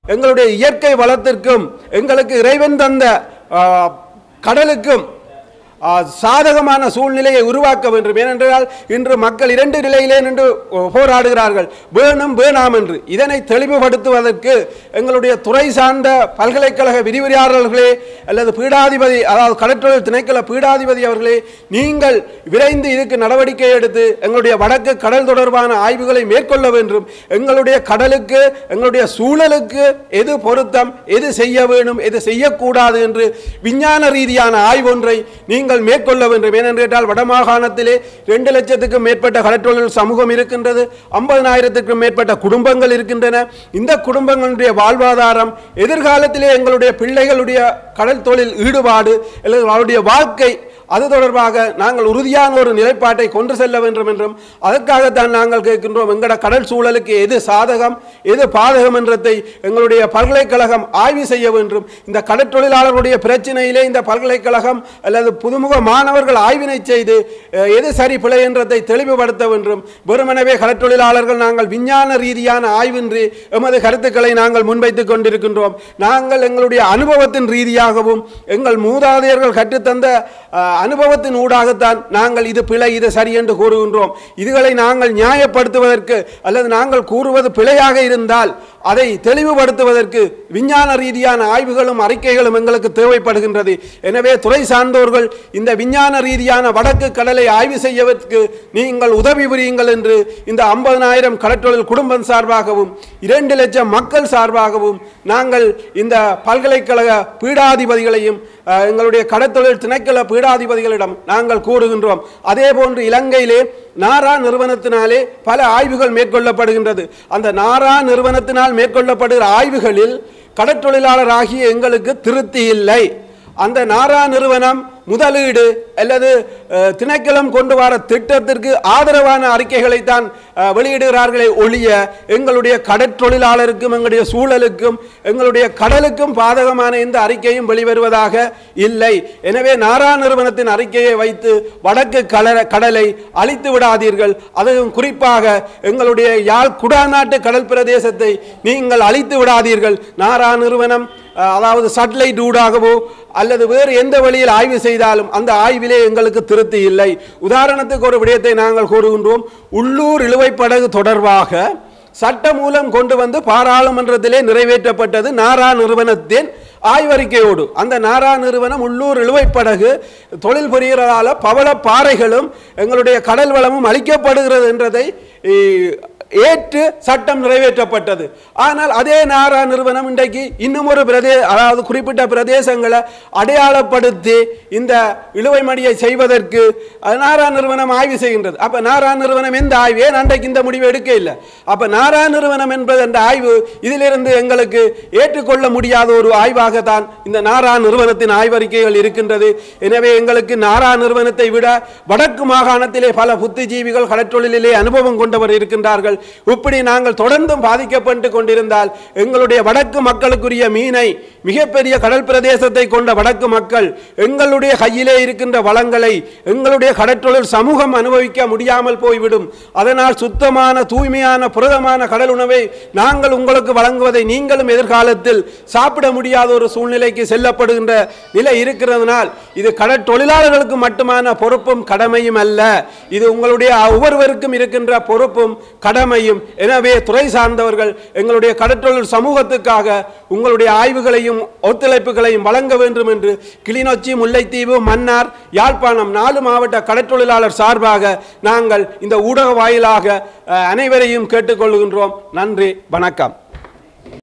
எங்களுடைய இயற்கை வளத்திற்கும் எங்களுக்கு இறைவன் தந்த ஆ, கடலுக்கும் ஆ, சாதகமான சூழ்நிலையை உருவாக்க வேண்டும் ஏனென்றால் இன்று மக்கள் இரண்டு நிலையிலே நின்று போராடுகிறார்கள் வேணும் வேணாம் என்று இதனை தெளிவுபடுத்துவதற்கு எங்களுடைய துறை சார்ந்த பல்கலைக்கழக விரிவுரையாளர்களே அல்லது பீடாதிபதி அதாவது கடற்றொழில் திணைக்கள பீடாதிபதி அவர்களே நீங்கள் விரைந்து இதுக்கு நடவடிக்கை எடுத்து எங்களுடைய வடக்கு கடல் தொடர்பான ஆய்வுகளை மேற்கொள்ள வேண்டும் எங்களுடைய கடலுக்கு எங்களுடைய சூழலுக்கு எது பொருத்தம் எது செய்ய வேண்டும் எது செய்யக்கூடாது என்று விஞ்ஞான ரீதியான ஆய்வொன்றை நீங்கள் மேற்கொள்ள வேண்டும் ஏனென்றால் வடமாகாணத்திலே ரெண்டு லட்சத்துக்கும் மேற்பட்ட கடற்றொழில் சமூகம் இருக்கின்றது ஐம்பதனாயிரத்துக்கும் மேற்பட்ட குடும்பங்கள் இருக்கின்றன இந்த குடும்பங்களுடைய வாழ்வாதாரம் எதிர்காலத்திலே எங்களுடைய பிள்ளைகளுடைய கடல் தொழில் ஈடுபாடு அல்லது அவருடைய வாழ்க்கை அது தொடர்பாக நாங்கள் உறுதியான ஒரு நிலைப்பாட்டை கொண்டு செல்ல வேண்டும் என்றும் அதற்காகத்தான் நாங்கள் கேட்கின்றோம் எங்கட கடல் சூழலுக்கு எது சாதகம் எது பாதகம் என்றதை எங்களுடைய பல்கலைக்கழகம் ஆய்வு செய்ய வேண்டும் இந்த கடற்தொழிலாளர்களுடைய பிரச்சனையிலே இந்த பல்கலைக்கழகம் அல்லது புதுமுக மாணவர்கள் ஆய்வினை செய்து அஹ், எது சரி பிழை என்றதை தெளிவுபடுத்த வேண்டும் வெறுமனவே கடற்தொழிலாளர்கள் நாங்கள் விஞ்ஞான ரீதியான ஆய்வின்றி எமது கருத்துக்களை நாங்கள் முன்வைத்துக் கொண்டிருக்கின்றோம் நாங்கள் எங்களுடைய அனுபவத்தின் ரீதியாகவும் எங்கள் மூதாதையர்கள் கற்றுத்தந்த அஹ், அனுபவத்தின் ஊடாகத்தான் நாங்கள் இது பிழை இது சரி என்று கூறுகின்றோம் இதுகளை நாங்கள் நியாயப்படுத்துவதற்கு அல்லது நாங்கள் கூறுவது பிழையாக இருந்தால் அதை தெளிவுபடுத்துவதற்கு விஞ்ஞான ரீதியான ஆய்வுகளும் அறிக்கைகளும் எங்களுக்கு தேவைப்படுகின்றது எனவே துறை சார்ந்தோர்கள் இந்த விஞ்ஞான ரீதியான வடக்கு கடலை ஆய்வு செய்வதற்கு நீங்கள் உதவி புரியுங்கள் என்று இந்த ஐம்பதனாயிரம் கடற்றொழில் குடும்பம் சார்பாகவும் இரண்டு லட்சம் மக்கள் சார்பாகவும் நாங்கள் இந்த பல்கலைக்கழக பீடாதிபதிகளையும் அஹ், எங்களுடைய கடற்தொழில் திணைக்கள பீடாதிபதிகளிடம் நாங்கள் கூறுகின்றோம் அதே போன்று இலங்கையிலே நாரா நிறுவனத்தினாலே பல ஆய்வுகள் மேற்கொள்ளப்படுகின்றது அந்த நாரா நிறுவனத்தினால் மேற்கொள்ளப்படுகிற ஆய்வுகளில் கடற்றொழிலாளர் ஆகிய எங்களுக்கு திருப்தி இல்லை அந்த நாரா நிறுவனம் முதலீடு அல்லது அஹ், திணைக்களம் கொண்டு வர திட்டத்திற்கு ஆதரவான அறிக்கைகளைத்தான் அஹ், வெளியிடுகிறார்களே ஒழிய எங்களுடைய கடற்றொழிலாளருக்கும் எங்களுடைய சூழலுக்கும் எங்களுடைய கடலுக்கும் பாதகமான எந்த அறிக்கையும் வெளிவருவதாக இல்லை எனவே நாரா நிறுவனத்தின் அறிக்கையை வைத்து வடக்கு கடல கடலை அழித்து விடாதீர்கள் அதுவும் குறிப்பாக எங்களுடைய யாழ் குடாநாட்டு கடல் பிரதேசத்தை நீங்கள் அழித்து விடாதீர்கள் நாரா நிறுவனம் அஹ், அதாவது சட்டலைட் ஊடாகவோ அல்லது வேறு எந்த வழியில் ஆய்வு செய்தாலும் அந்த ஆய்விலே எங்களுக்கு திருப்தி இல்லை உதாரணத்துக்கு ஒரு விடயத்தை நாங்கள் கூறுகின்றோம் உள்ளூர் இழுவைப்படகு தொடர்பாக சட்ட மூலம் கொண்டு வந்து பாராளுமன்றத்திலே நிறைவேற்றப்பட்டது நாரா நிறுவனத்தின் ஆய்வறிக்கையோடு அந்த நாரா நிறுவனம் உள்ளூர் இழுவைப்படகு தொழில் புரிகிறதால பவள பாறைகளும் எங்களுடைய கடல் வளமும் அளிக்கப்படுகிறது என்றதை ஈ, ஏற்று சட்டம் நிறைவேற்றப்பட்டது ஆனால் அதே நாரா நிறுவனம் இன்றைக்கு இன்னும் ஒரு பிரதே அதாவது குறிப்பிட்ட பிரதேசங்களை அடையாளப்படுத்தி இந்த இழுவை மடியை செய்வதற்கு அது நாரா நிறுவனம் ஆய்வு செய்கின்றது அப்ப நாரா நிறுவனம் எந்த ஆய்வு ஏன் அன்றைக்கு இந்த முடிவு எடுக்க இல்லை அப்ப நாரா நிறுவனம் என்பது அந்த ஆய்வு இதிலிருந்து எங்களுக்கு ஏற்றுக்கொள்ள முடியாத ஒரு ஆய்வாகத்தான் இந்த நாரா நிறுவனத்தின் ஆய்வறிக்கைகள் இருக்கின்றது எனவே எங்களுக்கு நாரா நிறுவனத்தை விட வடக்கு மாகாணத்திலே பல புத்திஜீவிகள் கடற்றொழிலிலே அனுபவம் கொண்டவர் இருக்கின்றார்கள் இப்படி நாங்கள் தொடர்ந்தும் பாதிக்கப்பட்டு கொண்டிருந்தால் எங்களுடைய வடக்கு மக்களுக்குரிய மீனை மிகப்பெரிய கடல் பிரதேசத்தை கொண்ட வடக்கு மக்கள் எங்களுடைய கையிலே இருக்கின்ற வளங்களை எங்களுடைய கடற்றொழில் சமூகம் அனுபவிக்க முடியாமல் போய்விடும் அதனால் சுத்தமான தூய்மையான புரதமான கடல் உணவை நாங்கள் உங்களுக்கு வழங்குவதை நீங்களும் எதிர்காலத்தில் சாப்பிட முடியாத ஒரு சூழ்நிலைக்கு செல்லப்படுகின்ற நிலை இருக்கிறதுனால் இது கடற்தொழிலாளர்களுக்கு மட்டுமான பொறுப்பும் கடமையும் அல்ல இது உங்களுடைய ஒவ்வொருவருக்கும் இருக்கின்ற பொறுப்பும் கடமையும் எனவே துறை சார்ந்தவர்கள் எங்களுடைய கடற்றொழில் சமூகத்துக்காக உங்களுடைய ஆய்வுகளையும் ஒத்துழைப்புகளையும் வழங்க வேண்டும் என்று கிளிநொச்சி முல்லைத்தீவு மன்னார் யாழ்ப்பாணம் நாலு மாவட்ட கடற்றொழிலாளர் சார்பாக நாங்கள் இந்த ஊடக வாயிலாக அஹ், அனைவரையும் கேட்டுக்கொள்கின்றோம் நன்றி வணக்கம்